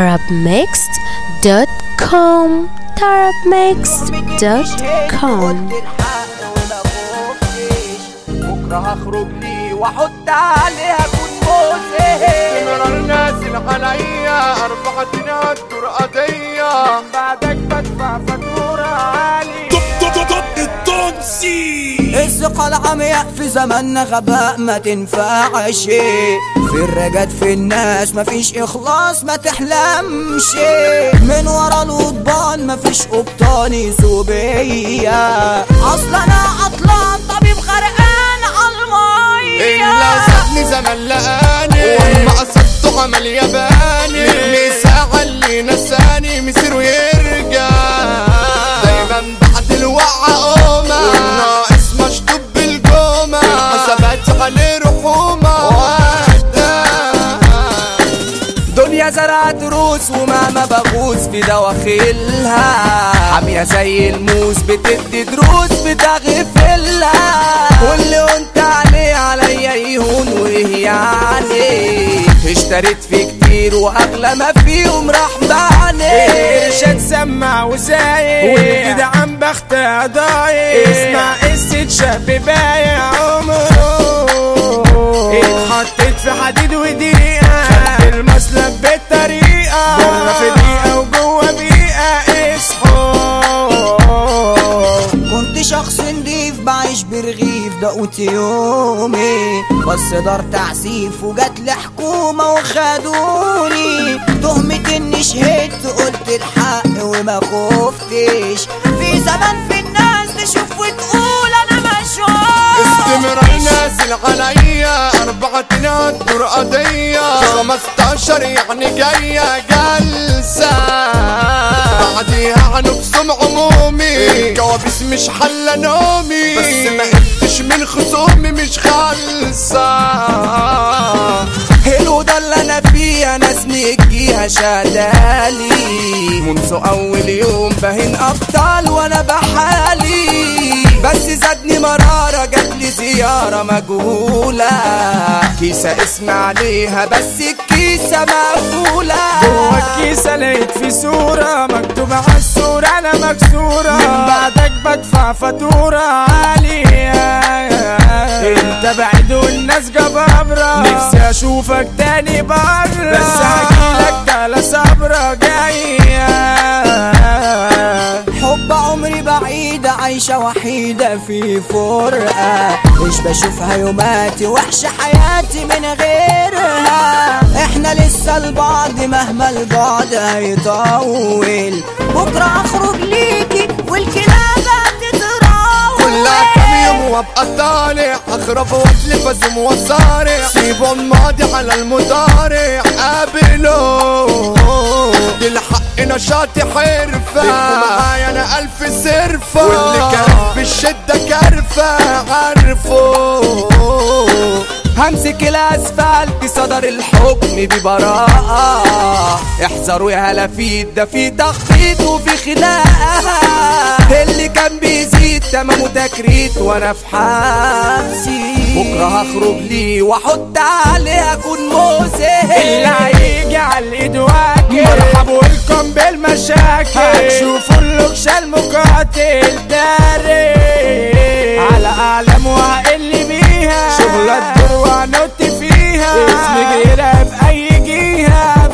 tarabmixed.com tarabmixed.com بكره هخرج لي واحط عليها كون موزي مرار نازل عليا أربعة الدور قضية بعدك بدفع فاتورة عالية الثقة العمياء في زماننا غباء ما تنفعش في الرجات في الناس مفيش إخلاص ما تحلمش من ورا القضبان مفيش قبطان يسوبية أصلا أنا عطلان طبيب غرقان عالمية إلا زادني زمن لقاني وما قصدته عمل ياباني نجمي ساعة اللي نساني مسيره يرجع دايما بعد الوقعة قومة والناقص مشطوب بالجومة الحسابات عليه رحومة دنيا زرعت روس ومهما بغوص في دواخلها حامية زي الموس بتدي دروس بتغفلها واللي قلت عليه عليا يهون وايه يعني اشتريت فيه كتير واغلى ما فيهم راح بعني القرشات سمع وسايق والكده عم بخت ضايق اسمع قصة شاب بايع عمره اتحطيت في حديد ودقيقة خدت المسلك بالطريقة بره في دقيقة وجوه بيئة اصحوا كنت شخص نضيف بعيش برغيف دقوت يومي بس دار تعسيف وجات لي حكومة وخدوني تهمة اني شهدت قلت الحق وما خفتش في زمان في الناس تشوف وتقول انا مشهور استمرار نازل عليا أربعة الدور قضية خمستاشر يعني جاية جلسة بعديها هنقسم عمومي الكوابيس مش حل نومي بس ما قلتش من خصومي مش خالصة حلو ده اللي انا فيه ناس نجيها شادالي منذ اول يوم بهن ابطال وانا بحالي بس زادني مرارة جاتلي زيارة مجهولة كيسة اسم عليها بس الكيسة مقفولة جوه الكيسة لقيت في صورة مكتوب على الصورة أنا مكسورة من بعدك بدفع فاتورة عالية أنت بعيد والناس جبابرة نفسي أشوفك تاني برا بس هجيلك تالا صبرة جاية حب عمري بعيدة عايشة وحيدة في فرقة مش بشوفها يوماتي وحشة حياتي من غيرها احنا لسه لبعض مهما البعد هيطول بكرة اخرج ليكي والكلابة تتراول كلها كام يوم وابقى طالع اخرب واتلف ازم وصارع سيبوا الماضي على المضارع قابلوا دي الحق نشاطي حرفة بيبقوا معايا انا الف سرفة واللي كان في الشدة كرفة عارفه همسك الاسفلت صدر الحكم ببراءة احذروا يا هلافيت ده في تخطيط وفي خناقة اللي كان بيزيد تمامه تكريت وانا في حبسي بكره هخرج لي واحط عليه اكون موزي اللي هيجي على الايد واكل مرحب ولكم بالمشاكل هتشوفوا اللوكشة المقاتل داري على اعلام وهقل بيها شغلة الدور وهنط فيها اسمي جيرة بأي جهة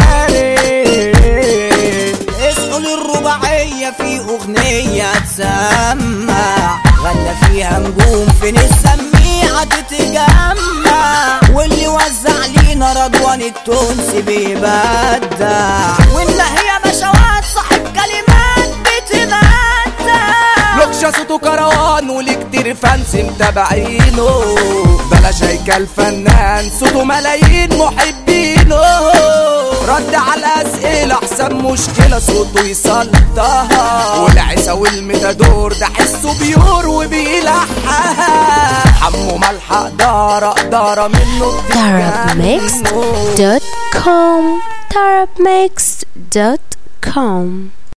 فارق اصحوا للرباعية في أغنية تسمع غنى فيها نجوم فين السميعة تتجمع واللي وزع لينا رضوان التونسي بيبدع وإن هي بشوات صاحب كلمات بتمتع لوكشة صوته كروان ولكتير فانس متابعينه بلاش هيكل فنان صوته ملايين محبينه رد على الأسئلة أحسن مشكلة صوته يسلطها والعيسى والمتادور ده حسه بيور وبيلحها حمو ملحق دارة دارة منه بتتجنن. tarabmixed.com tarabmixed.com